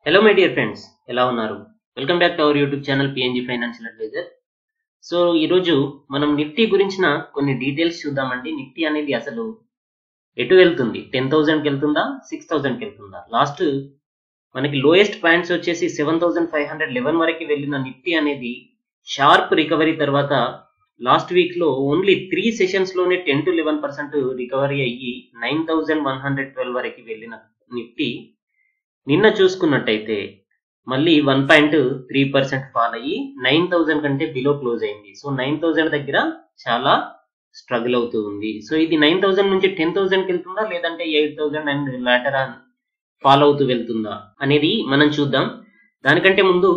hello my dear friends ఎలా ఉన్నారు welcome back to our YouTube channel PNG financial adviser so ఈరోజు మనం Nifty గురించిన కొన్ని డీటెయిల్స్ చూద్దామండి నిఫ్టీ అనేది అసలు ఎటు వెళ్తుంది టెన్ థౌసండ్కి వెళ్తుందా సిక్స్ థౌసండ్కి వెళ్తుందా లాస్ట్ మనకి లోయెస్ట్ పాయింట్స్ వచ్చేసి seven thousand five hundred eleven వరకు వెళ్ళిన నిఫ్టీ అనేది షార్ప్ రికవరీ తర్వాత లాస్ట్ వీక్ లో ఓన్లీ త్రీ సెషన్స్ లోనే ten to eleven percent recovery అయ్యి nine thousand one hundred twelve వరకు వెళ్ళిన నిఫ్టీ నిన్న చూసుకున్నట్టయితే మళ్ళీ one point three percent fall అయ్యి నైన్ థౌసండ్ కంటే బిలో క్లోజ్ అయింది సో నైన్ థౌసండ్ దగ్గర చాలా స్ట్రగుల్ అవుతూ ఉంది సో ఇది నైన్ థౌసండ్ నుంచి టెన్ థౌసండ్కి వెళ్తుందా లేదంటే eight thousand and later on follow అవుతూ వెళ్తుందా అనేది మనం చూద్దాం దానికంటే ముందు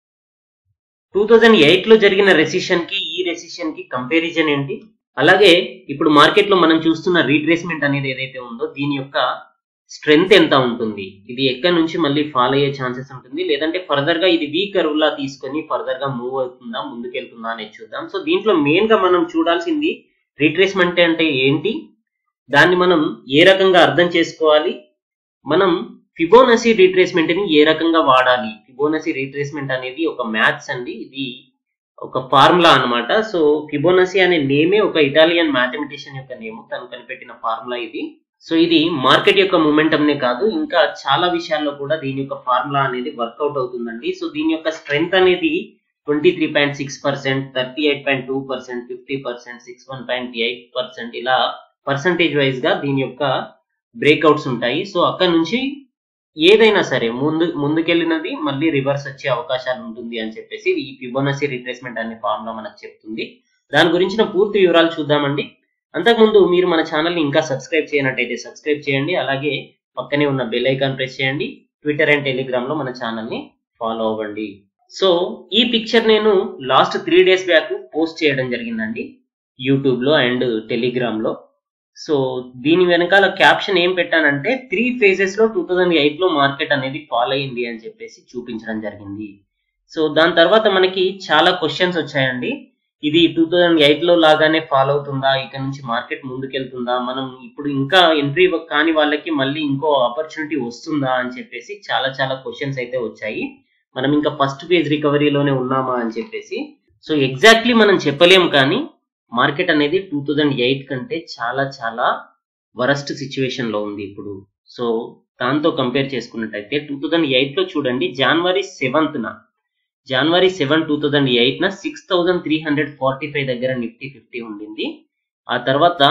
టూ థౌజండ్ ఎయిట్ లో జరిగిన రెసిషన్ కి ఈ రెసిషన్ కి కంపారిజన్ ఏంటి అలాగే ఇప్పుడు మార్కెట్ లో మనం చూస్తున్న రీట్రేస్మెంట్ అనేది ఏదైతే ఉందో దీని యొక్క స్ట్రెంగ్త్ ఎంత ఉంటుంది ఇది ఎక్కడి నుంచి మళ్ళీ ఫాల్ అయ్యే ఛాన్సెస్ ఉంటుంది లేదంటే ఫర్దర్ గా ఇది వీక్ కర్వ్ లా తీసుకొని ఫర్దర్ గా మూవ్ అవుతుందా ముందుకెళ్తుందా అనేది చూద్దాం సో దీంట్లో మెయిన్ గా మనం చూడాల్సింది రీట్రేస్మెంట్ అంటే ఏంటి దాన్ని మనం ఏ రకంగా అర్థం చేసుకోవాలి మనం ఫిబోనసీ రీట్రేస్మెంట్ ని ఏ రకంగా వాడాలి ఫిబోనసీ రీట్రేస్మెంట్ అనేది ఒక మ్యాథ్స్ అండి ఇది ఒక ఫార్ములా అన్నమాట సో ఫిబోనసీ అనే నేమే ఒక ఇటాలియన్ మ్యాథమెటిషియన్ యొక్క నేమ్ తను కనిపెట్టిన ఫార్ములా ఇది సో ఇది మార్కెట్ యొక్క మూమెంటం నే కాదు ఇంకా చాలా విషయాల్లో కూడా దీని యొక్క ఫార్ములా అనేది వర్కౌట్ అవుతుందండి సో దీని యొక్క స్ట్రెంగ్త్ అనేది twenty three point six percent thirty eight point two percent fifty percent six one point eight percent ఇలా పర్సంటేజ్ వైజ్ గా దీని యొక్క బ్రేక్అవుట్స్ ఉంటాయి సో అక్కడ నుంచి ఏదైనా సరే ముందు ముందుకెళ్ళినది మళ్ళీ రివర్స్ వచ్చే అవకాశాలు ఉంటుంది అని చెప్పేసి ఈ ఫిబోనసీ రిట్రేస్మెంట్ అనే ఫార్ములా మనకు చెప్తుంది దాని గురించిన పూర్తి వివరాలు చూద్దామండి అంతకుముందు మీరు మన ఛానల్ని ఇంకా సబ్స్క్రైబ్ చేయనట్టయితే సబ్స్క్రైబ్ చేయండి అలాగే పక్కనే ఉన్న బెల్ ఐకాన్ ప్రెస్ చేయండి ట్విట్టర్ అండ్ టెలిగ్రామ్ లో మన ఛానల్ని ఫాలో అవ్వండి సో ఈ పిక్చర్ నేను last three days back post చేయడం జరిగిందండి యూట్యూబ్ లో అండ్ టెలిగ్రామ్ లో సో దీని వెనకాల క్యాప్షన్ ఏం పెట్టానంటే త్రీ ఫేజెస్ లో టూ థౌజండ్ ఎయిట్ లో మార్కెట్ అనేది ఫాల్ అయింది అని చెప్పేసి చూపించడం జరిగింది సో దాని తర్వాత మనకి చాలా క్వశ్చన్స్ వచ్చాయండి ఇది టూ థౌజండ్ ఎయిట్ లో లాగానే ఫాలో అవుతుందా ఇక్కడ నుంచి మార్కెట్ ముందుకెళ్తుందా మనం ఇప్పుడు ఇంకా ఎంట్రీ కాని వాళ్ళకి మళ్ళీ ఇంకో ఆపర్చునిటీ వస్తుందా అని చెప్పేసి చాలా చాలా క్వశ్చన్స్ అయితే వచ్చాయి మనం ఇంకా ఫస్ట్ ఫేజ్ రికవరీలోనే ఉన్నామా అని చెప్పేసి సో ఎగ్జాక్ట్లీ మనం చెప్పలేం కానీ మార్కెట్ అనేది టూ థౌజండ్ ఎయిట్ కంటే చాలా చాలా వరస్ట్ సిచ్యువేషన్ లో ఉంది ఇప్పుడు సో దాంతో కంపేర్ చేసుకున్నట్టయితే టూ థౌజండ్ ఎయిట్ లో చూడండి జనవరి సెవెంత్ న జనవరి సెవెన్ టూ థౌజండ్ ఎయిట్ న six thousand three hundred forty five దగ్గర నిఫ్టీ ఫిఫ్టీ ఉండింది ఆ తర్వాత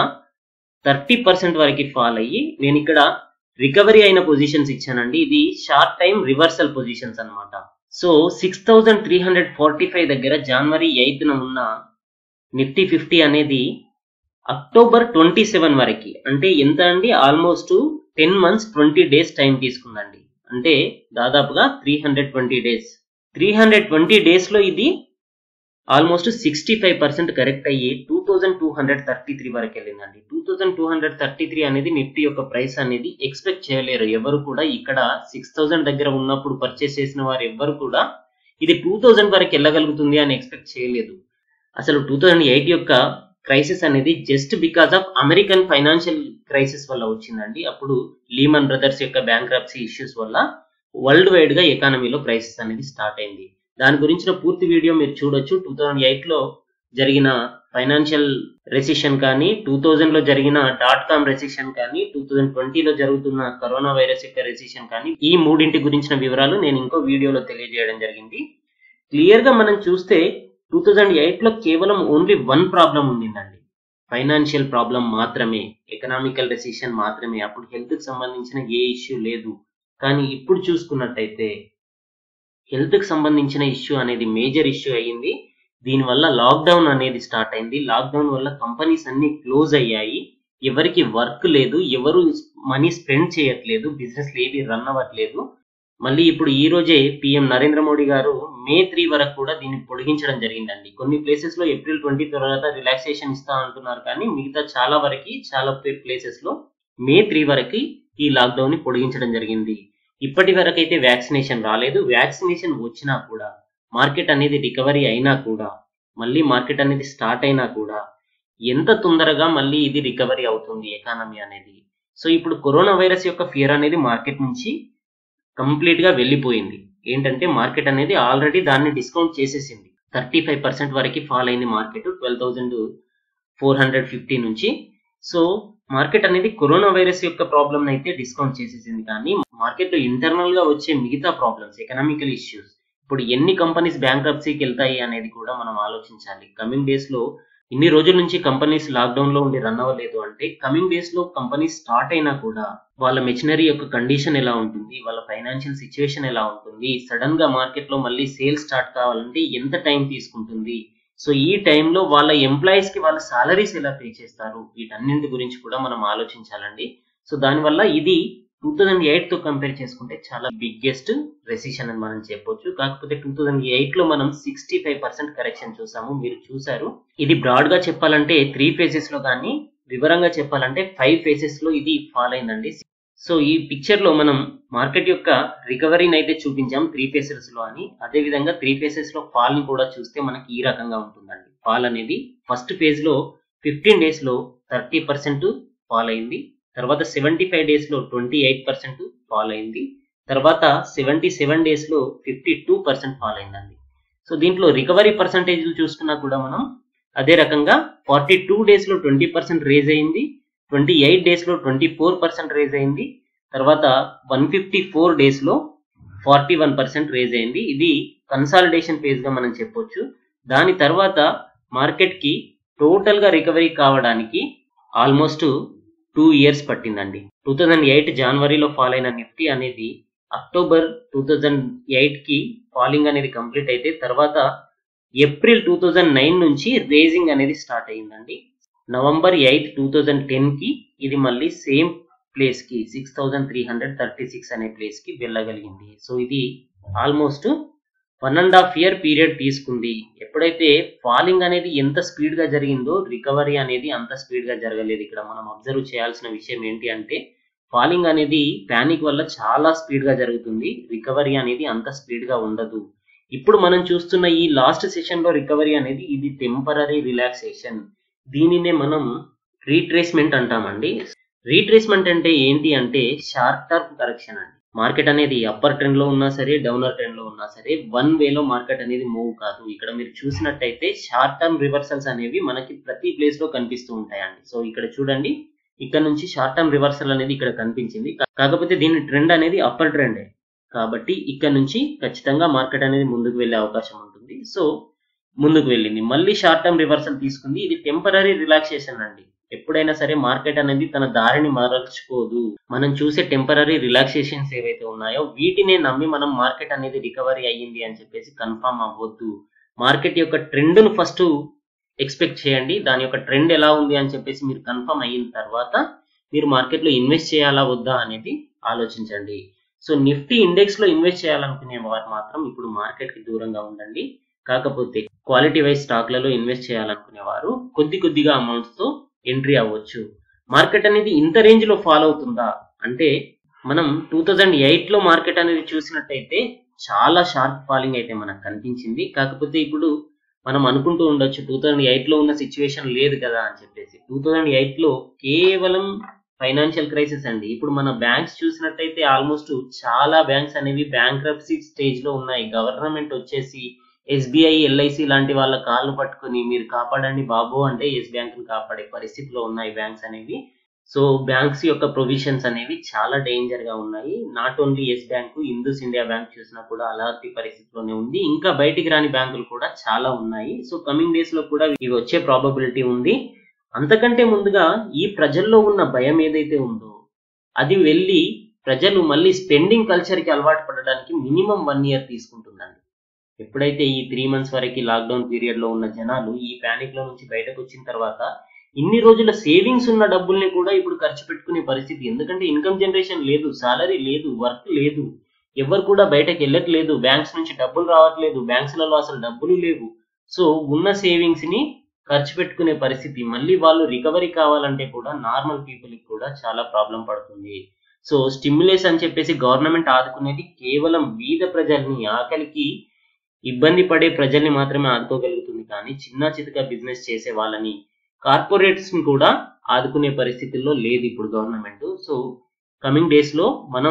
థర్టీ పర్సెంట్ వరకు ఫాల్ అయ్యి నేను ఇక్కడ రికవరీ అయిన పొజిషన్స్ ఇచ్చానండి ఇది షార్ట్ టైం రివర్సల్ పొజిషన్స్ అనమాట so six thousand three hundred forty five దగ్గర జనవరి ఎయిత్ న ఉన్న నిఫ్టీ ఫిఫ్టీ అనేది అక్టోబర్ ట్వంటీ సెవెన్ వరకు అంటే ఎంత అండి almost ten months twenty days time తీసుకుందండి అంటే దాదాపుగా three hundred twenty days three hundred twenty days లో ఇది almost sixty five percent correct అయ్యి two thousand two hundred thirty three వరకు వెళ్ళిందండి two thousand two hundred thirty three అనేది నిఫ్టీ యొక్క ప్రైస్ అనేది ఎక్స్పెక్ట్ చేయలేరు ఎవరు కూడా ఇక్కడ సిక్స్ థౌజండ్ దగ్గర ఉన్నప్పుడు పర్చేస్ చేసిన వారు ఎవరు కూడా ఇది టూ థౌజండ్ వరకు వెళ్ళగలుగుతుంది అని ఎక్స్పెక్ట్ చేయలేదు అసలు టూ థౌజండ్ ఎయిట్ యొక్క క్రైసిస్ అనేది just because of American financial crisis వల్ల వచ్చిందండి అప్పుడు లీమన్ బ్రదర్స్ యొక్క బ్యాంక్రప్సీ ఇష్యూస్ వల్ల వరల్డ్ వైడ్ గా ఎకానమీలో క్రైసిస్ అనేది స్టార్ట్ అయింది దాని గురించిన పూర్తి వీడియో మీరు చూడొచ్చు టూ థౌజండ్ ఎయిట్ లో జరిగిన ఫైనాన్షియల్ రెసిషన్ కానీ టూ థౌజండ్ లో జరిగిన డాట్ కామ్ రెసిషన్ కానీ టూ థౌజండ్ ట్వంటీలో జరుగుతున్న కరోనా వైరస్ యొక్క రెసిషన్ కానీ ఈ మూడింటి గురించిన వివరాలు నేను ఇంకో వీడియోలో తెలియజేయడం జరిగింది క్లియర్ గా మనం చూస్తే టూ థౌజండ్ ఎయిట్ లో కేవలం ఓన్లీ వన్ ప్రాబ్లం ఉండిందండి ఫైనాన్షియల్ ప్రాబ్లం మాత్రమే ఎకనామికల్ రెసిషన్ మాత్రమే అప్పుడు హెల్త్ కి సంబంధించిన ఏ ఇష్యూ లేదు కానీ ఇప్పుడు చూసుకున్నట్టయితే హెల్త్ కి సంబంధించిన ఇష్యూ అనేది మేజర్ ఇష్యూ అయ్యింది దీనివల్ల లాక్డౌన్ అనేది స్టార్ట్ అయింది లాక్డౌన్ వల్ల కంపెనీస్ అన్ని క్లోజ్ అయ్యాయి ఎవరికి వర్క్ లేదు ఎవరు మనీ స్పెండ్ చేయట్లేదు బిజినెస్ ఏవి రన్ అవ్వట్లేదు మళ్ళీ ఇప్పుడు ఈ రోజే పిఎం నరేంద్ర మోడీ గారు మే త్రీ వరకు కూడా దీన్ని పొడిగించడం జరిగిందండి కొన్ని ప్లేసెస్ లో ఏప్రిల్ ట్వంటీ తర్వాత రిలాక్సేషన్ ఇస్తా అంటున్నారు కానీ మిగతా చాలా వరకు చాలా ప్లేసెస్ లో మే త్రీ వరకు ఈ లాక్డౌన్ ని పొడిగించడం జరిగింది ఇప్పటి వరకు అయితే వ్యాక్సినేషన్ రాలేదు వ్యాక్సినేషన్ వచ్చినా కూడా మార్కెట్ అనేది రికవరీ అయినా కూడా మళ్ళీ మార్కెట్ అనేది స్టార్ట్ అయినా కూడా ఎంత తొందరగా మళ్ళీ ఇది రికవరీ అవుతుంది ఎకానమీ అనేది సో ఇప్పుడు కరోనా వైరస్ యొక్క ఫియర్ అనేది మార్కెట్ నుంచి కంప్లీట్ గా వెళ్ళిపోయింది ఏంటంటే మార్కెట్ అనేది ఆల్రెడీ దాన్ని డిస్కౌంట్ చేసేసింది థర్టీ ఫైవ్ పర్సెంట్ వరకు ఫాల్ అయింది market twelve thousand four hundred fifty నుంచి సో మార్కెట్ అనేది కరోనా వైరస్ యొక్క ప్రాబ్లమ్ అయితే డిస్కౌంట్ చేసేసింది కానీ మార్కెట్ లో ఇంటర్నల్ గా వచ్చే మిగతా ప్రాబ్లమ్స్ ఎకనామికల్ ఇష్యూస్ ఇప్పుడు ఎన్ని కంపెనీస్ బ్యాంక్రప్సీకి వెళ్తాయి అనేది కూడా మనం ఆలోచించాలి కమింగ్ డేస్ లో ఇన్ని రోజుల నుంచి కంపెనీస్ లాక్డౌన్ లో ఉండి రన్ అవ్వలేదు అంటే కమింగ్ డేస్ లో కంపెనీస్ స్టార్ట్ అయినా కూడా వాళ్ళ మెషినరీ యొక్క కండిషన్ ఎలా ఉంటుంది వాళ్ళ ఫైనాన్షియల్ సిచ్యువేషన్ ఎలా ఉంటుంది సడన్ గా మార్కెట్ లో మళ్ళీ సేల్ స్టార్ట్ కావాలంటే ఎంత టైం తీసుకుంటుంది సో ఈ టైంలో వాళ్ళ ఎంప్లాయీస్ కి వాళ్ళ సాలరీస్ ఎలా పే చేస్తారు వీటన్నింటి గురించి కూడా మనం ఆలోచించాలండి సో దానివల్ల ఇది టూ థౌజండ్ ఎయిట్ తో కంపేర్ చేసుకుంటే చాలా బిగ్గెస్ట్ రెసిషన్ అని మనం చెప్పొచ్చు కాకపోతే టూ థౌజండ్ ఎయిట్ లో మనం సిక్స్టీ ఫైవ్ పర్సెంట్ కరెక్షన్ చూసాము మీరు చూసారు ఇది బ్రాడ్ గా చెప్పాలంటే త్రీ ఫేజెస్ లో కానీ వివరంగా చెప్పాలంటే ఫైవ్ ఫేజెస్ లో ఇది ఫాల్ అయిందండి సో ఈ పిక్చర్ లో మనం మార్కెట్ యొక్క రికవరీని అయితే చూపించాం త్రీ ఫేసెస్ లో అని అదే విధంగా త్రీ ఫేసెస్ లో ఫాల్ ని కూడా చూస్తే మనకి ఈ రకంగా ఉంటుందండి ఫాల్ అనేది ఫస్ట్ ఫేజ్ లో ఫిఫ్టీన్ డేస్ లో థర్టీ పర్సెంట్ ఫాల్ అయింది తర్వాత సెవెంటీ ఫైవ్ డేస్ లో ట్వంటీ ఎయిట్ పర్సెంట్ ఫాల్ అయింది తర్వాత సెవెంటీ సెవెన్ డేస్ లో ఫిఫ్టీ టూ పర్సెంట్ ఫాల్ అయిందండి సో దీంట్లో రికవరీ పర్సంటేజ్ చూసుకున్నా కూడా మనం అదే రకంగా ఫార్టీ టూ డేస్ లో ట్వంటీ పర్సెంట్ రేజ్ అయింది ట్వంటీ ఎయిట్ డేస్ లో ట్వంటీ ఫోర్ పర్సెంట్ రేజ్ అయింది తర్వాత వన్ ఫిఫ్టీ ఫోర్ డేస్ లో ఫార్టీ వన్ పర్సెంట్ రేజ్ అయింది ఇది కన్సాలిడేషన్ ఫేజ్ గా మనం చెప్పొచ్చు దాని తర్వాత మార్కెట్ కి టోటల్ గా రికవరీ కావడానికి ఆల్మోస్ట్ టూ ఇయర్స్ పట్టిందండి టూ థౌజండ్ ఎయిట్ జనవరిలో ఫాల్ అయిన నిఫ్టీ అనేది అక్టోబర్ టూ థౌజండ్ ఎయిట్ కి ఫాలింగ్ అనేది కంప్లీట్ అయితే తర్వాత ఏప్రిల్ టూ థౌజండ్ నైన్ నుంచి రేజింగ్ అనేది స్టార్ట్ అయ్యిందండి November eighth two thousand ten కి ఇది మళ్ళీ సేమ్ ప్లేస్ కి six thousand three hundred thirty six అనే ప్లేస్ కి వెళ్ళగలిగింది సో ఇది almost one and half year period తీసుకుంది ఎప్పుడైతే ఫాలింగ్ అనేది ఎంత స్పీడ్ గా జరిగిందో రికవరీ అనేది అంత స్పీడ్ గా జరగలేదు ఇక్కడ మనం అబ్జర్వ్ చేయాల్సిన విషయం ఏంటి అంటే ఫాలింగ్ అనేది ప్యానిక్ వల్ల చాలా స్పీడ్ గా జరుగుతుంది రికవరీ అనేది అంత స్పీడ్ గా ఉండదు ఇప్పుడు మనం చూస్తున్న ఈ లాస్ట్ సెషన్ లో రికవరీ అనేది ఇది టెంపరీ రిలాక్సేషన్ దీనినే మనం రీట్రేస్మెంట్ అంటామండి రీట్రేస్మెంట్ అంటే ఏంటి అంటే షార్ట్ టర్మ్ కరెక్షన్ అండి మార్కెట్ అనేది అప్పర్ ట్రెండ్ లో ఉన్నా సరే డౌనర్ ట్రెండ్ లో ఉన్నా సరే వన్ వేలో మార్కెట్ అనేది మూవ్ కాదు ఇక్కడ మీరు చూసినట్టయితే షార్ట్ టర్మ్ రివర్సల్స్ అనేవి మనకి ప్రతి ప్లేస్ లో కనిపిస్తూ ఉంటాయండి సో ఇక్కడ చూడండి ఇక్కడ నుంచి షార్ట్ టర్మ్ రివర్సల్ అనేది ఇక్కడ కనిపించింది కాకపోతే దీని ట్రెండ్ అనేది అప్పర్ ట్రెండే కాబట్టి ఇక్కడ నుంచి ఖచ్చితంగా మార్కెట్ అనేది ముందుకు వెళ్ళే అవకాశం ఉంటుంది సో ముందుకు వెళ్ళింది మళ్ళీ షార్ట్ టర్మ్ రివర్సల్ తీసుకుంది ఇది టెంపరీ రిలాక్సేషన్ అండి ఎప్పుడైనా సరే మార్కెట్ అనేది తన దారిని మరల్చుకోదు మనం చూసే టెంపరీ రిలాక్సేషన్స్ ఏవైతే ఉన్నాయో వీటినే నమ్మి మనం మార్కెట్ అనేది రికవరీ అయ్యింది అని చెప్పేసి కన్ఫర్మ్ అవ్వద్దు మార్కెట్ యొక్క ట్రెండ్ ను ఫస్ట్ ఎక్స్పెక్ట్ చేయండి దాని యొక్క ట్రెండ్ ఎలా ఉంది అని చెప్పేసి మీరు కన్ఫర్మ్ అయిన తర్వాత మీరు మార్కెట్ లో ఇన్వెస్ట్ చేయాలా వద్దా అనేది ఆలోచించండి సో నిఫ్టీ ఇండెక్స్ లో ఇన్వెస్ట్ చేయాలనుకునే వారు మాత్రం ఇప్పుడు మార్కెట్ కి దూరంగా ఉండండి కాకపోతే క్వాలిటీ వైజ్ స్టాక్లలో ఇన్వెస్ట్ చేయాలనుకునే వారు కొద్ది కొద్దిగా అమౌంట్స్ తో ఎంట్రీ అవ్వచ్చు మార్కెట్ అనేది ఇంత రేంజ్ లో ఫాలో అవుతుందా అంటే మనం టూ థౌజండ్ ఎయిట్ లో మార్కెట్ అనేది చూసినట్టయితే చాలా షార్ప్ ఫాలింగ్ అయితే మనకు కనిపించింది కాకపోతే ఇప్పుడు మనం అనుకుంటూ ఉండొచ్చు టూ థౌజండ్ ఎయిట్ లో ఉన్న సిచ్యువేషన్ లేదు కదా అని చెప్పేసి టూ థౌజండ్ ఎయిట్ లో కేవలం ఫైనాన్షియల్ క్రైసిస్ అండి ఇప్పుడు మన బ్యాంక్స్ చూసినట్టయితే ఆల్మోస్ట్ చాలా బ్యాంక్స్ అనేవి బ్యాంక్రప్సీ స్టేజ్ లో ఉన్నాయి గవర్నమెంట్ వచ్చేసి ఎస్బీఐ ఎల్ఐసి లాంటి వాళ్ళ కాళ్ళు పట్టుకుని మీరు కాపాడండి బాబు అంటే ఎస్ బ్యాంక్ ని కాపాడే పరిస్థితిలో ఉన్నాయి బ్యాంక్స్ అనేవి సో బ్యాంక్స్ యొక్క ప్రొవిజన్స్ అనేవి చాలా డేంజర్ గా ఉన్నాయి not only Yes Bank Indus India Bank చూసినా కూడా అలాంటి పరిస్థితిలోనే ఉంది ఇంకా బయటికి రాని బ్యాంకులు కూడా చాలా ఉన్నాయి సో కమింగ్ డేస్ లో కూడా ఇవి వచ్చే ప్రాబబిలిటీ ఉంది అంతకంటే ముందుగా ఈ ప్రజల్లో ఉన్న భయం ఏదైతే ఉందో అది వెళ్ళి ప్రజలు మళ్ళీ స్పెండింగ్ కల్చర్ కి అలవాటు పడడానికి మినిమం వన్ ఇయర్ తీసుకుంటుందండి ఎప్పుడైతే ఈ త్రీ మంత్స్ వరకు లాక్డౌన్ పీరియడ్ లో ఉన్న జనాలు ఈ ప్యానిక్ లో నుంచి బయటకు వచ్చిన తర్వాత ఇన్ని రోజుల సేవింగ్స్ ఉన్న డబ్బుల్ని కూడా ఇప్పుడు ఖర్చు పెట్టుకునే పరిస్థితి ఎందుకంటే ఇన్కమ్ జనరేషన్ లేదు సాలరీ లేదు వర్క్ లేదు ఎవరు కూడా బయటకు వెళ్ళట్లేదు బ్యాంక్స్ నుంచి డబ్బులు రావట్లేదు బ్యాంక్స్లలో అసలు డబ్బులు లేవు సో ఉన్న సేవింగ్స్ ని ఖర్చు పెట్టుకునే పరిస్థితి మళ్ళీ వాళ్ళు రికవరీ కావాలంటే కూడా నార్మల్ పీపుల్ కి కూడా చాలా ప్రాబ్లం పడుతుంది సో స్టిమ్యులేస్ అని చెప్పేసి గవర్నమెంట్ ఆదుకునేది కేవలం బీద ప్రజల్ని ఆకలికి ఇబ్బంది పడే ప్రజల్ని మాత్రమే ఆదుకోగలుగుతుంది కానీ చిన్న చితక బిజినెస్ చేసే వాళ్ళని కార్పొరేట్స్ ని కూడా ఆదుకునే పరిస్థితుల్లో లేదు ఇప్పుడు గవర్నమెంట్ సో కమింగ్ డేస్ లో మనం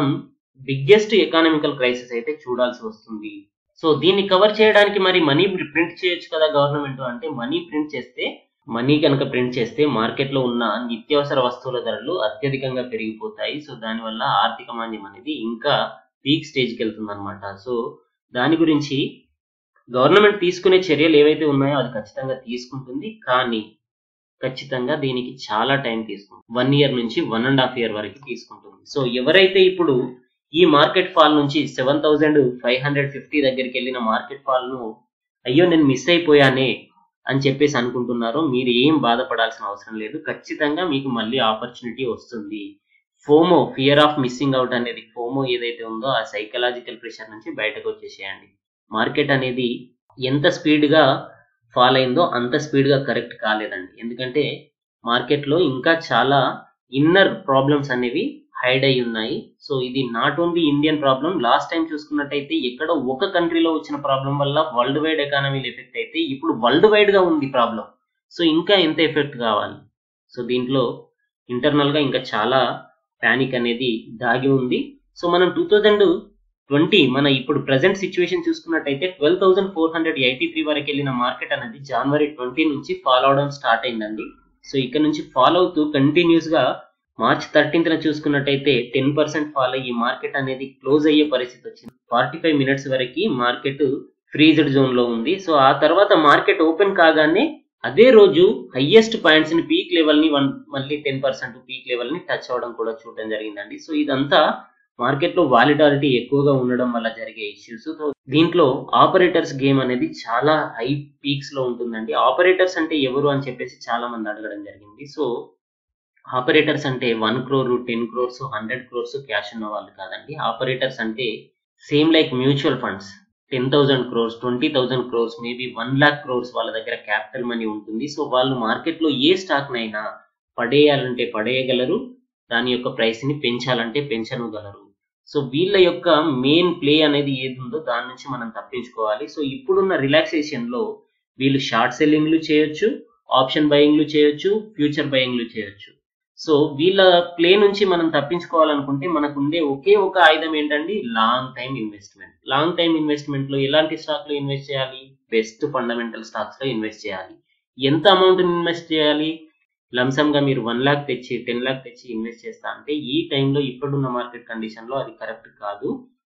బిగ్గెస్ట్ ఎకానమికల్ క్రైసిస్ అయితే చూడాల్సి వస్తుంది సో దీన్ని కవర్ చేయడానికి మరి మనీ ప్రింట్ చేయొచ్చు కదా గవర్నమెంట్ అంటే మనీ ప్రింట్ చేస్తే మనీ కనుక ప్రింట్ చేస్తే మార్కెట్లో ఉన్న నిత్యావసర వస్తువుల ధరలు అత్యధికంగా పెరిగిపోతాయి సో దానివల్ల ఆర్థిక మాంద్యం అనేది ఇంకా పీక్ స్టేజ్కి వెళ్తుంది అనమాట సో దాని గురించి గవర్నమెంట్ తీసుకునే చర్యలు ఏవైతే ఉన్నాయో అది ఖచ్చితంగా తీసుకుంటుంది కానీ ఖచ్చితంగా దీనికి చాలా టైం తీసుకుంటుంది వన్ ఇయర్ నుంచి వన్ అండ్ హాఫ్ ఇయర్ వరకు తీసుకుంటుంది సో ఎవరైతే ఇప్పుడు ఈ మార్కెట్ ఫాల్ నుంచి seven thousand five hundred fifty దగ్గరికి వెళ్ళిన మార్కెట్ ఫాల్ ను అయ్యో నేను మిస్ అయిపోయానే అని చెప్పేసి అనుకుంటున్నారో మీరు ఏం బాధపడాల్సిన అవసరం లేదు ఖచ్చితంగా మీకు మళ్ళీ ఆపర్చునిటీ వస్తుంది FOMO fear of missing out అనేది ఫోమో ఏదైతే ఉందో ఆ సైకలాజికల్ ప్రెషర్ నుంచి బయటకు వచ్చేసేయండి మార్కెట్ అనేది ఎంత స్పీడ్గా ఫాల్ అయిందో అంత స్పీడ్గా కరెక్ట్ కాలేదండి ఎందుకంటే మార్కెట్లో ఇంకా చాలా ఇన్నర్ ప్రాబ్లమ్స్ అనేవి హైడ్ అయి ఉన్నాయి సో ఇది not only Indian problem last time చూసుకున్నట్టయితే ఎక్కడో ఒక కంట్రీలో వచ్చిన ప్రాబ్లం వల్ల వరల్డ్ వైడ్ ఎకానమీలు ఎఫెక్ట్ అయితే ఇప్పుడు వరల్డ్ వైడ్ గా ఉంది ప్రాబ్లం సో ఇంకా ఎంత ఎఫెక్ట్ కావాలి సో దీంట్లో ఇంటర్నల్ గా ఇంకా చాలా ప్యానిక్ అనేది దాగి ఉంది సో మనం టూ థౌజండ్ ట్వంటీ మన ఇప్పుడు ప్రజెంట్ సిచ్యువేషన్ చూసుకున్నట్టయితే twelve thousand four hundred eighty three వరకు వెళ్ళిన మార్కెట్ అనేది జనవరి ట్వంటీ నుంచి ఫాలో అవడం స్టార్ట్ అయిందండి సో ఇక్కడ నుంచి ఫాలో అవుతూ కంటిన్యూస్ గా మార్చ్ థర్టీన్త్ చూసుకున్నట్టయితే టెన్ పర్సెంట్ ఫాల్ అయ్యి మార్కెట్ అనేది క్లోజ్ అయ్యే పరిస్థితి వచ్చింది ఫార్టీ ఫైవ్ మినిట్స్ వరకు మార్కెట్ ఫ్రీజ్డ్ జోన్ లో ఉంది సో ఆ తర్వాత మార్కెట్ ఓపెన్ కాగానే అదే రోజు హైయెస్ట్ పాయింట్స్ ని పీక్ లెవెల్ ని వన్ మళ్ళీ టెన్ పర్సెంట్ పీక్ లెవెల్ ని టచ్ అవడం కూడా చూడడం జరిగిందండి సో ఇదంతా మార్కెట్ లో వాలిడాలిటీ ఎక్కువగా ఉండడం వల్ల జరిగే ఇష్యూస్ సో దీంట్లో ఆపరేటర్స్ గేమ్ అనేది చాలా హై పీక్స్ లో ఉంటుందండి ఆపరేటర్స్ అంటే ఎవరు అని చెప్పేసి చాలా మంది అడగడం జరిగింది సో ఆపరేటర్స్ అంటే one crore ten crores hundred crores cash ఉన్న వాళ్ళు కాదండి ఆపరేటర్స్ అంటే same like mutual funds ten thousand crores twenty thousand crores maybe one lakh crores వాళ్ళ దగ్గర క్యాపిటల్ మనీ ఉంటుంది సో వాళ్ళు మార్కెట్లో ఏ స్టాక్ నైనా పడేయాలంటే పడేయగలరు దాని యొక్క ప్రైస్ ని పెంచాలంటే పెంచనుగలరు సో వీళ్ళ యొక్క మెయిన్ ప్లే అనేది ఏది ఉందో దాని నుంచి మనం తప్పించుకోవాలి సో ఇప్పుడున్న రిలాక్సేషన్ లో వీళ్ళు షార్ట్ సెల్లింగ్లు చేయొచ్చు ఆప్షన్ బయింగ్లు చేయొచ్చు ఫ్యూచర్ బయింగ్లు చేయొచ్చు సో వీళ్ళ ప్లే నుంచి మనం తప్పించుకోవాలనుకుంటే మనకు ఉండే ఒకే ఒక ఆయుధం ఏంటండి long time investment long time investment లో ఎలాంటి స్టాక్ లో ఇన్వెస్ట్ చేయాలి బెస్ట్ ఫండమెంటల్ స్టాక్స్ లో ఇన్వెస్ట్ చేయాలి ఎంత అమౌంట్ ఇన్వెస్ట్ చేయాలి లంసమ్ గా మీరు వన్ లాక్ తెచ్చి టెన్ లాక్ తెచ్చి ఇన్వెస్ట్ చేస్తా అంటే ఈ టైంలో ఇప్పుడున్న మార్కెట్ కండిషన్ లో అది కరెక్ట్ కాదు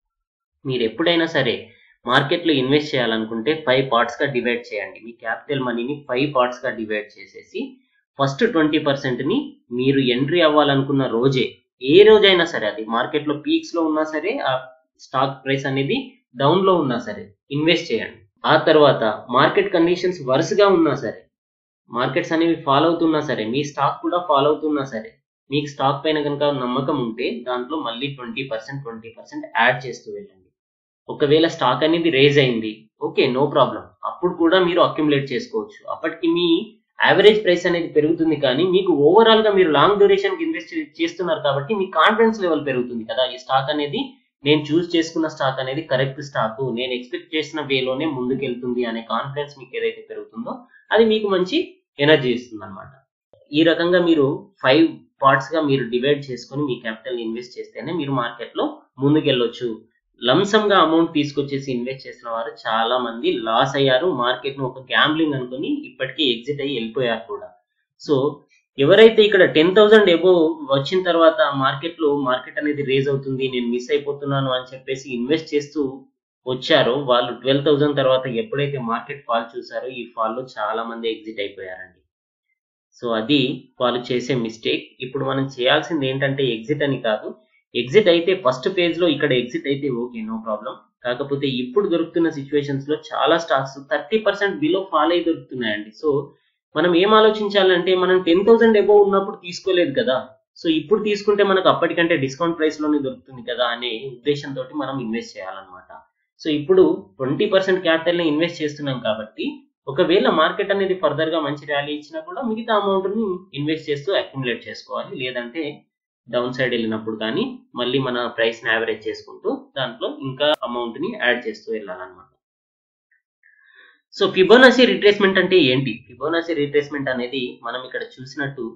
మీరు ఎప్పుడైనా సరే మార్కెట్ లో ఇన్వెస్ట్ చేయాలనుకుంటే ఫైవ్ పార్ట్స్ గా డివైడ్ చేయండి మీ క్యాపిటల్ మనీని ఫైవ్ పార్ట్స్ గా డివైడ్ చేసేసి ఫస్ట్ ట్వంటీ పర్సెంట్ ని మీరు ఎంట్రీ అవ్వాలనుకున్న రోజే ఏ రోజైనా సరే అది మార్కెట్ లో పీక్స్ లో ఉన్నా సరే ఆ స్టాక్ ప్రైస్ అనేది డౌన్ లో ఉన్నా సరే ఇన్వెస్ట్ చేయండి ఆ తర్వాత మార్కెట్ కండిషన్స్ వరుసగా ఉన్నా సరే మార్కెట్స్ అనేవి ఫాలో అవుతున్నా సరే మీ స్టాక్ కూడా ఫాలో అవుతున్నా సరే మీకు స్టాక్ పైన కనుక నమ్మకం ఉంటే దాంట్లో మళ్ళీ twenty percent twenty percent add చేస్తూ వెళ్ళండి ఒకవేళ స్టాక్ అనేది రేజ్ అయింది ఓకే నో ప్రాబ్లం అప్పుడు కూడా మీరు అక్యుములేట్ చేసుకోవచ్చు అప్పటికి మీ యావరేజ్ ప్రైస్ అనేది పెరుగుతుంది కానీ మీకు ఓవరాల్ గా మీరు లాంగ్ డ్యూరేషన్ కి ఇన్వెస్ట్ చేస్తున్నారు కాబట్టి మీ కాన్ఫిడెన్స్ లెవెల్ పెరుగుతుంది కదా ఈ స్టాక్ అనేది నేను చూస్ చేసుకున్న స్టాక్ అనేది కరెక్ట్ స్టాక్ నేను ఎక్స్పెక్ట్ చేసిన వేలోనే ముందుకెళ్తుంది అనే కాన్ఫిడెన్స్ మీకు ఏదైతే పెరుగుతుందో అది మీకు మంచి ఎనర్జీ ఇస్తుంది అనమాట ఈ రకంగా మీరు ఫైవ్ పార్ట్స్ గా మీరు డివైడ్ చేసుకొని మీ క్యాపిటల్ ఇన్వెస్ట్ చేస్తేనే మీరు మార్కెట్ లో ముందుకెళ్ళొచ్చు లంసమ్ గా అమౌంట్ తీసుకొచ్చేసి ఇన్వెస్ట్ చేసిన వారు చాలా మంది లాస్ అయ్యారు మార్కెట్ ను ఒక గ్యాంబ్లింగ్ అనుకుని ఇప్పటికీ ఎగ్జిట్ అయ్యి వెళ్ళిపోయారు కూడా సో ఎవరైతే ఇక్కడ టెన్ థౌసండ్ ఎబో వచ్చిన తర్వాత మార్కెట్ లో మార్కెట్ అనేది రేజ్ అవుతుంది నేను మిస్ అయిపోతున్నాను అని చెప్పేసి ఇన్వెస్ట్ చేస్తూ వచ్చారో వాళ్ళు ట్వెల్వ్ థౌసండ్ తర్వాత ఎప్పుడైతే మార్కెట్ ఫాల్ చూసారో ఈ ఫాల్ లో చాలా మంది ఎగ్జిట్ అయిపోయారండి సో అది వాళ్ళు చేసే మిస్టేక్ ఇప్పుడు మనం చేయాల్సింది ఏంటంటే ఎగ్జిట్ అని కాదు ఎగ్జిట్ అయితే ఫస్ట్ పేజ్ లో ఇక్కడ ఎగ్జిట్ అయితే ఓకే నో ప్రాబ్లం కాకపోతే ఇప్పుడు దొరుకుతున్న సిచ్యువేషన్స్ లో చాలా stocks thirty percent below fall అయి దొరుకుతున్నాయండి సో మనం ఏం ఆలోచించాలంటే మనం టెన్ థౌసండ్ అబోవ్ ఉన్నప్పుడు తీసుకోలేదు కదా సో ఇప్పుడు తీసుకుంటే మనకు అప్పటికంటే డిస్కౌంట్ ప్రైస్ లోనే దొరుకుతుంది కదా అనే ఉద్దేశంతో మనం ఇన్వెస్ట్ చేయాలన్నమాట సో ఇప్పుడు ట్వంటీ పర్సెంట్ క్యాపిటల్ ని ఇన్వెస్ట్ చేస్తున్నాం కాబట్టి ఒకవేళ మార్కెట్ అనేది ఫర్దర్ గా మంచి ర్యాలీ ఇచ్చినా కూడా మిగతా అమౌంట్ ని ఇన్వెస్ట్ చేస్తూ అక్యుములేట్ చేసుకోవాలి లేదంటే డౌన్ సైడ్ వెళ్ళినప్పుడు కానీ మళ్ళీ మన ప్రైస్ ని యావరేజ్ చేసుకుంటూ దాంట్లో ఇంకా అమౌంట్ ని యాడ్ చేస్తూ వెళ్ళాలన్నమాట సో ఫిబోనసీ రిట్రేస్మెంట్ అంటే ఏంటి ఫిబోనసీ రిట్రేస్మెంట్ అనేది మనం ఇక్కడ చూసినట్టు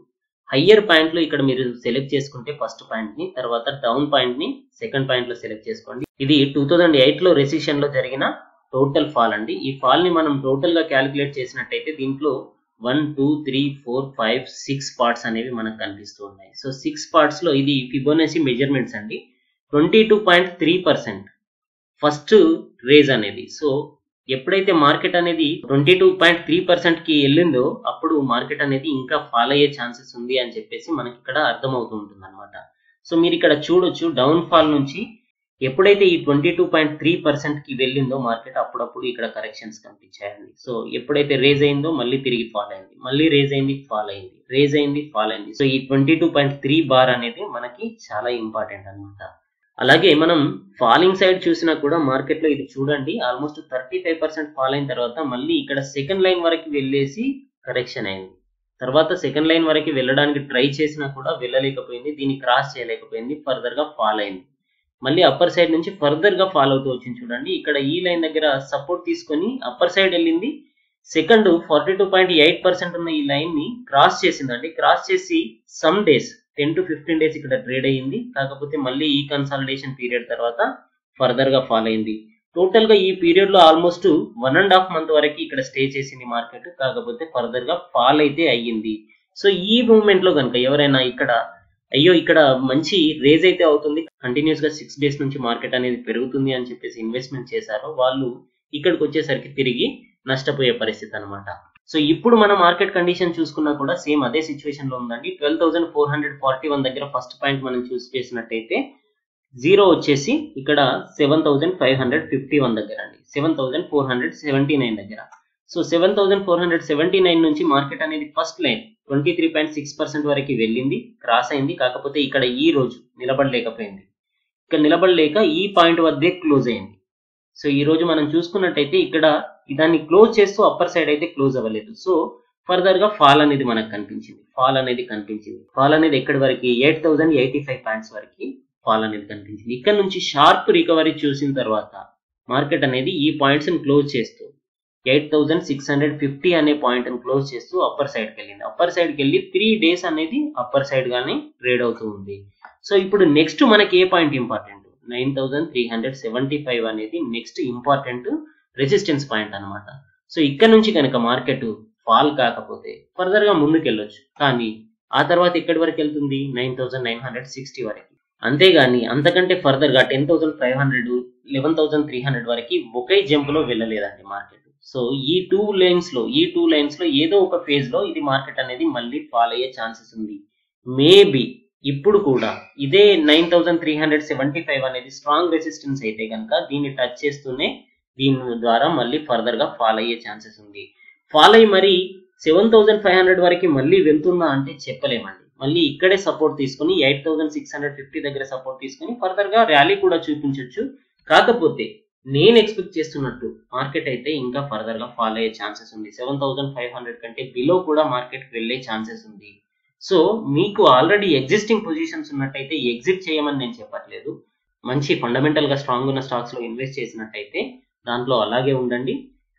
హయ్యర్ పాయింట్ లో ఇక్కడ మీరు సెలెక్ట్ చేసుకుంటే ఫస్ట్ పాయింట్ ని తర్వాత డౌన్ పాయింట్ ని సెకండ్ పాయింట్ లో సెలెక్ట్ చేసుకోండి ఇది టూ థౌజండ్ ఎయిట్ లో రెసిషన్ లో జరిగిన టోటల్ ఫాల్ అండి ఈ ఫాల్ ని మనం టోటల్ గా క్యాలిక్యులేట్ చేసినట్టయితే దీంట్లో one two three four five six parts అనేవి మనకు కనిపిస్తూ ఉన్నాయి సో సిక్స్ పార్ట్స్ లో ఇది ఫిబోనసీ మెజర్మెంట్స్ అండి twenty two point three percent first raise అనేది సో ఎప్పుడైతే మార్కెట్ అనేది twenty two point three percent కి వెళ్ళిందో అప్పుడు మార్కెట్ అనేది ఇంకా ఫాల్ అయ్యే ఛాన్సెస్ ఉంది అని చెప్పేసి మనకి ఇక్కడ అర్థమవుతూ ఉంటుంది అనమాట సో మీరు ఇక్కడ చూడొచ్చు డౌన్ ఫాల్ నుంచి ఎప్పుడైతే ఈ twenty two point three percent కి వెళ్ళిందో మార్కెట్ అప్పుడప్పుడు ఇక్కడ కరెక్షన్స్ కనిపించాయండి సో ఎప్పుడైతే రేజ్ అయిందో మళ్ళీ తిరిగి ఫాల్ అయింది మళ్ళీ రేజ్ అయింది ఫాల్ అయింది రేజ్ అయింది ఫాల్ అయింది సో ఈ twenty two point three bar అనేది మనకి చాలా ఇంపార్టెంట్ అనమాట అలాగే మనం ఫాలింగ్ సైడ్ చూసినా కూడా మార్కెట్ లో ఇది చూడండి almost thirty five percent fall అయిన తర్వాత మళ్ళీ ఇక్కడ సెకండ్ లైన్ వరకు వెళ్ళేసి కరెక్షన్ అయింది తర్వాత సెకండ్ లైన్ వరకు వెళ్ళడానికి ట్రై చేసినా కూడా వెళ్ళలేకపోయింది దీన్ని క్రాస్ చేయలేకపోయింది ఫర్దర్ గా ఫాల్ అయింది మళ్ళీ అప్పర్ సైడ్ నుంచి ఫర్దర్ గా ఫాలో అవుతూ వచ్చింది చూడండి ఇక్కడ ఈ లైన్ దగ్గర సపోర్ట్ తీసుకొని అప్పర్ సైడ్ వెళ్ళింది second forty two point eight percent ఉన్న ఈ లైన్ ని క్రాస్ చేసిందండి క్రాస్ చేసి some days ten to fifteen days ఇక్కడ ట్రేడ్ అయ్యింది కాకపోతే మళ్ళీ ఈ కన్సాలిడేషన్ పీరియడ్ తర్వాత ఫర్దర్ గా ఫాల్ అయింది టోటల్ గా ఈ పీరియడ్ లో almost one and half month వరకు ఇక్కడ స్టే చేసింది మార్కెట్ కాకపోతే ఫర్దర్ గా ఫాల్ అయితే అయ్యింది సో ఈ మూమెంట్ లో కనుక ఎవరైనా ఇక్కడ అయ్యో ఇక్కడ మంచి రేజ్ అయితే అవుతుంది కంటిన్యూస్ గా సిక్స్ డేస్ నుంచి మార్కెట్ అనేది పెరుగుతుంది అని చెప్పేసి ఇన్వెస్ట్మెంట్ చేశారో వాళ్ళు ఇక్కడికి వచ్చేసరికి తిరిగి నష్టపోయే పరిస్థితి అనమాట సో ఇప్పుడు మన మార్కెట్ కండిషన్ చూసుకున్నా కూడా సేమ్ అదే సిచ్యువేషన్ లో ఉందండి twelve thousand four hundred forty one దగ్గర ఫస్ట్ పాయింట్ మనం చూస్ చేసినట్టయితే జీరో వచ్చేసి ఇక్కడ seven thousand five hundred fifty one దగ్గర అండి seven thousand four hundred seventy nine దగ్గర so seven thousand four hundred seventy nine నుంచి మార్కెట్ అనేది first line twenty three point six percent వరకు వెళ్ళింది క్రాస్ అయింది కాకపోతే ఇక్కడ ఈ రోజు నిలబడలేకపోయింది ఇక్కడ నిలబడలేక ఈ పాయింట్ వద్దే క్లోజ్ అయింది సో ఈ రోజు మనం చూసుకున్నట్టయితే ఇక్కడ దాన్ని క్లోజ్ చేస్తూ అప్పర్ సైడ్ అయితే క్లోజ్ అవ్వలేదు సో ఫర్దర్ గా ఫాల్ అనేది మనకు కనిపించింది ఫాల్ అనేది కనిపించింది ఫాల్ అనేది ఎక్కడి వరకు eight thousand eighty five points వరకు ఫాల్ అనేది కనిపించింది ఇక్కడ నుంచి షార్ప్ రికవరీ చూసిన తర్వాత మార్కెట్ అనేది ఈ పాయింట్స్ ని క్లోజ్ చేస్తూ eight thousand six hundred fifty అనే పాయింట్ ని క్లోజ్ చేస్తూ అప్పర్ సైడ్ కి వెళ్ళింది అప్పర్ సైడ్ కి వెళ్ళి త్రీ డేస్ అనేది అప్పర్ సైడ్ గానే ట్రేడ్ అవుతూ ఉంది సో ఇప్పుడు నెక్స్ట్ మనకి ఏ point important nine thousand three hundred seventy five అనేది నెక్స్ట్ ఇంపార్టెంట్ రెసిస్టెన్స్ పాయింట్ అనమాట సో ఇక్కడ నుంచి కనుక మార్కెట్ ఫాల్ కాకపోతే ఫర్దర్ గా ముందుకు వెళ్ళొచ్చు కానీ ఆ తర్వాత ఎక్కడి వరకు వెళ్తుంది nine thousand nine hundred sixty వరకు అంతేగాని అంతకంటే ఫర్దర్ గా ten thousand five hundred eleven thousand three hundred వరకు ఒకే జంప్ లో వెళ్ళలేదండి మార్కెట్ సో ఈ టూ లైన్స్ లో ఈ టూ లైన్స్ లో ఏదో ఒక ఫేజ్ లో ఇది మార్కెట్ అనేది మళ్ళీ ఫాల్ అయ్యే ఛాన్సెస్ ఉంది మేబీ ఇప్పుడు కూడా ఇదే nine thousand three hundred seventy five అనేది స్ట్రాంగ్ రెసిస్టెన్స్ అయితే కనుక దీన్ని టచ్ చేస్తూనే దీని ద్వారా మళ్ళీ ఫర్దర్ గా ఫాల్ అయ్యే ఛాన్సెస్ ఉంది ఫాల్ అయ్యి మరి సెవెన్ థౌసండ్ ఫైవ్ హండ్రెడ్ వరకు మళ్ళీ వెళ్తుందా అంటే చెప్పలేమండి మళ్ళీ ఇక్కడే సపోర్ట్ తీసుకుని eight thousand six hundred fifty దగ్గర సపోర్ట్ తీసుకుని ఫర్దర్ గా ర్యాలీ కూడా చూపించవచ్చు కాకపోతే నేను ఎక్స్పెక్ట్ చేస్తున్నట్టు మార్కెట్ అయితే ఇంకా ఫర్దర్ గా ఫాల్ అయ్యే ఛాన్సెస్ ఉంది సెవెన్ థౌసండ్ ఫైవ్ హండ్రెడ్ కంటే బిలో కూడా మార్కెట్ వెళ్ళే ఛాన్సెస్ ఉంది సో మీకు ఆల్రెడీ ఎగ్జిస్టింగ్ పొజిషన్స్ ఉన్నట్టయితే ఎగ్జిట్ చేయమని నేను చెప్పట్లేదు మంచి ఫండమెంటల్ గా స్ట్రాంగ్ ఉన్న స్టాక్స్ లో ఇన్వెస్ట్ చేసినట్టయితే దాంట్లో అలాగే ఉండండి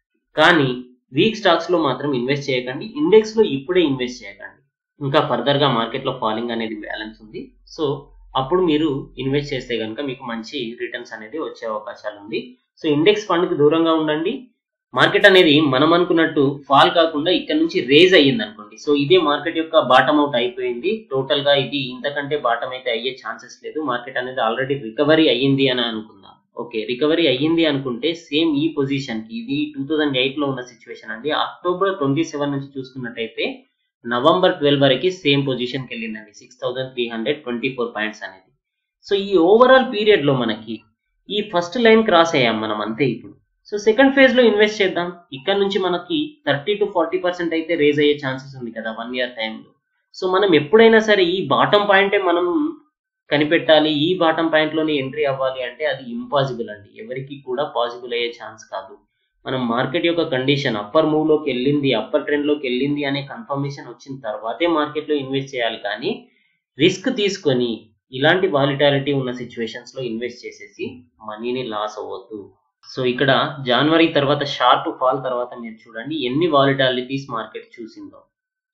కానీ వీక్ స్టాక్స్ లో మాత్రం ఇన్వెస్ట్ చేయకండి ఇండెక్స్ లో ఇప్పుడే ఇన్వెస్ట్ చేయకండి ఇంకా ఫర్దర్ గా మార్కెట్ లో ఫాలింగ్ అనేది బ్యాలెన్స్ ఉంది సో అప్పుడు మీరు ఇన్వెస్ట్ చేస్తే కనుక మీకు మంచి రిటర్న్స్ అనేది వచ్చే అవకాశాలు ఉంది సో ఇండెక్స్ ఫండ్ కి దూరంగా ఉండండి మార్కెట్ అనేది మనం అనుకున్నట్టు ఫాల్ కాకుండా ఇక్కడ నుంచి రేజ్ అయ్యింది అనుకోండి సో ఇదే మార్కెట్ యొక్క బాటమ్ అవుట్ అయిపోయింది టోటల్ గా ఇది ఇంతకంటే బాటమ్ అయితే అయ్యే ఛాన్సెస్ లేదు మార్కెట్ అనేది ఆల్రెడీ రికవరీ అయ్యింది అని అనుకుందాం ఓకే రికవరీ అయ్యింది అనుకుంటే సేమ్ ఈ పొజిషన్ కి ఇది టూ థౌజండ్ ఎయిట్ లో ఉన్న సిచ్యువేషన్ అండి అక్టోబర్ ట్వంటీ సెవెన్ నుంచి చూసుకున్నట్టయితే నవంబర్ ట్వెల్వ్ వరకు సేమ్ పొజిషన్ కి వెళ్ళిందండి six thousand three hundred twenty four points అనేది సో ఈ ఓవరాల్ పీరియడ్ లో మనకి ఈ ఫస్ట్ లైన్ క్రాస్ అయ్యాం మనం అంతే ఇప్పుడు సో సెకండ్ ఫేజ్ లో ఇన్వెస్ట్ చేద్దాం ఇక్కడ నుంచి మనకి థర్టీ టు ఫార్టీ పర్సెంట్ అయితే రేజ్ అయ్యే ఛాన్సెస్ ఉంది కదా వన్ ఇయర్ టైంలో సో మనం ఎప్పుడైనా సరే ఈ బాటం పాయింటే మనం కనిపెట్టాలి ఈ బాటం పాయింట్ లోనే ఎంట్రీ అవ్వాలి అంటే అది ఇంపాసిబుల్ అండి ఎవరికి కూడా పాసిబుల్ అయ్యే ఛాన్స్ కాదు మనం మార్కెట్ యొక్క కండిషన్ అప్పర్ మూవ్ లోకి వెళ్ళింది అప్పర్ ట్రెండ్ లోకి వెళ్ళింది అనే కన్ఫర్మేషన్ వచ్చిన తర్వాతే మార్కెట్ లో ఇన్వెస్ట్ చేయాలి కానీ రిస్క్ తీసుకొని ఇలాంటి వాలిటాలిటీ ఉన్న సిచ్యువేషన్స్ లో ఇన్వెస్ట్ చేసేసి మనీని లాస్ అవ్వద్దు సో ఇక్కడ జనవరి తర్వాత షార్ప్ ఫాల్ తర్వాత మీరు చూడండి ఎన్ని వాలిటాలిటీస్ మార్కెట్ చూసిందో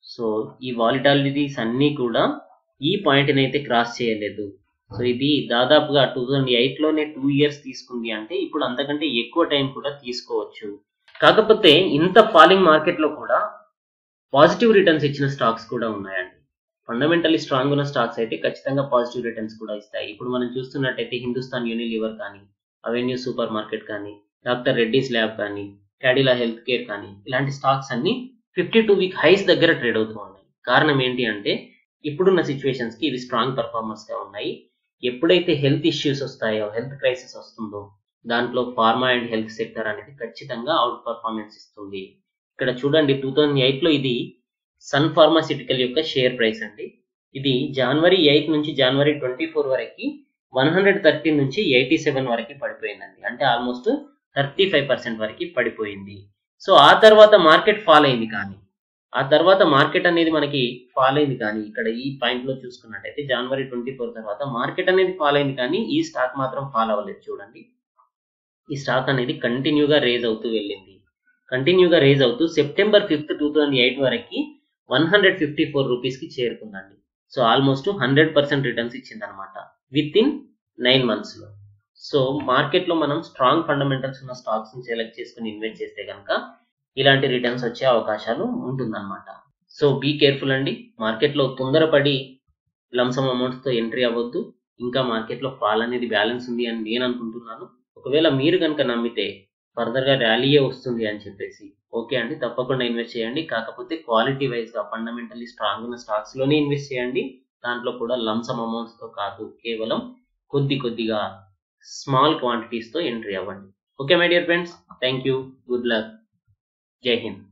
సో ఈ వాలిటాలిటీస్ అన్నీ కూడా ఈ పాయింట్ని అయితే క్రాస్ చేయలేదు సో ఇది దాదాపుగా టూ థౌజండ్ ఎయిట్లోనే టూ ఇయర్స్ తీసుకుంది అంటే ఇప్పుడు అంతకంటే ఎక్కువ టైం కూడా తీసుకోవచ్చు కాకపోతే ఇంత ఫాలింగ్ మార్కెట్లో కూడా పాజిటివ్ రిటర్న్స్ ఇచ్చిన స్టాక్స్ కూడా ఉన్నాయండి ఫండమెంటలీ స్ట్రాంగ్ ఉన్న స్టాక్స్ అయితే ఖచ్చితంగా పాజిటివ్ రిటర్న్స్ కూడా ఇస్తాయి ఇప్పుడు మనం చూస్తున్నట్టయితే హిందుస్థాన్ యూనిలివర్ కానీ అవెన్యూ సూపర్ మార్కెట్ కానీ డాక్టర్ రెడ్డీస్ ల్యాబ్ కానీ క్యాడిలా హెల్త్ కేర్ కానీ ఇలాంటి స్టాక్స్ అన్ని ఫిఫ్టీ టూ వీక్ హైస్ దగ్గర ట్రేడ్ అవుతూ ఉన్నాయి కారణం ఏంటి అంటే ఇప్పుడున్న సిచ్యువేషన్స్ కి ఇవి స్ట్రాంగ్ పర్ఫార్మర్స్ గా ఉన్నాయి ఎప్పుడైతే హెల్త్ ఇష్యూస్ వస్తాయో హెల్త్ క్రైసిస్ వస్తుందో దాంట్లో ఫార్మా అండ్ హెల్త్ సెక్టర్ అనేది ఖచ్చితంగా అవుట్ పర్ఫార్మెన్స్ ఇస్తుంది ఇక్కడ చూడండి టూ థౌజండ్ ఎయిట్ లో ఇది సన్ ఫార్మాసిటికల్ యొక్క షేర్ ప్రైస్ అండి ఇది జనవరి ఎయిత్ నుంచి జనవరి ట్వంటీ ఫోర్ వరకు వన్ హండ్రెడ్ థర్టీ నుంచి ఎయిటీ సెవెన్ వరకు పడిపోయిందండి అంటే ఆల్మోస్ట్ థర్టీ ఫైవ్ పర్సెంట్ వరకు పడిపోయింది సో ఆ తర్వాత మార్కెట్ ఫాల్ అయింది కానీ ఆ తర్వాత మార్కెట్ అనేది మనకి ఫాల్ అయింది కానీ ఇక్కడ ఈ పాయింట్ లో చూసుకున్నట్టయితే జనవరి ట్వంటీ ఫోర్ తర్వాత మార్కెట్ అనేది ఫాల్ అయింది కానీ ఈ స్టాక్ మాత్రం ఫాల్ అవ్వలేదు చూడండి ఈ స్టాక్ అనేది కంటిన్యూగా రేజ్ అవుతూ వెళ్ళింది కంటిన్యూగా రేజ్ అవుతూ September fifth two thousand eight వరకు one hundred fifty four rupees కి చేరుకుందండి so almost hundred percent returns ఇచ్చింది అనమాట విత్ ఇన్ నైన్ మంత్స్ లో సో మార్కెట్ లో మనం స్ట్రాంగ్ ఫండమెంటల్స్ ఉన్న స్టాక్స్ ని సెలెక్ట్ చేసుకుని ఇన్వెస్ట్ చేస్తే కనుక ఇలాంటి రిటర్న్స్ వచ్చే అవకాశాలు ఉంటుందన్నమాట సో బీ కేర్ఫుల్ అండి మార్కెట్ లో తొందరపడి లంసమ్ అమౌంట్స్ తో ఎంట్రీ అవ్వద్దు ఇంకా మార్కెట్ లో ఫాల్ అనేది బ్యాలెన్స్ ఉంది అని నేను అనుకుంటున్నాను ఒకవేళ మీరు కనుక నమ్మితే ఫర్దర్ గా ర్యాలీయే వస్తుంది అని చెప్పేసి ఓకే అండి తప్పకుండా ఇన్వెస్ట్ చేయండి కాకపోతే క్వాలిటీ వైజ్ గా ఫండమెంటల్లీ స్ట్రాంగ్ ఉన్న స్టాక్స్ లోనే ఇన్వెస్ట్ చేయండి దాంట్లో కూడా లంసమ్ అమౌంట్స్ తో కాదు కేవలం కొద్ది కొద్దిగా స్మాల్ క్వాంటిటీస్ తో ఎంట్రీ అవ్వండి okay my dear friends thank you good luck జై హింద్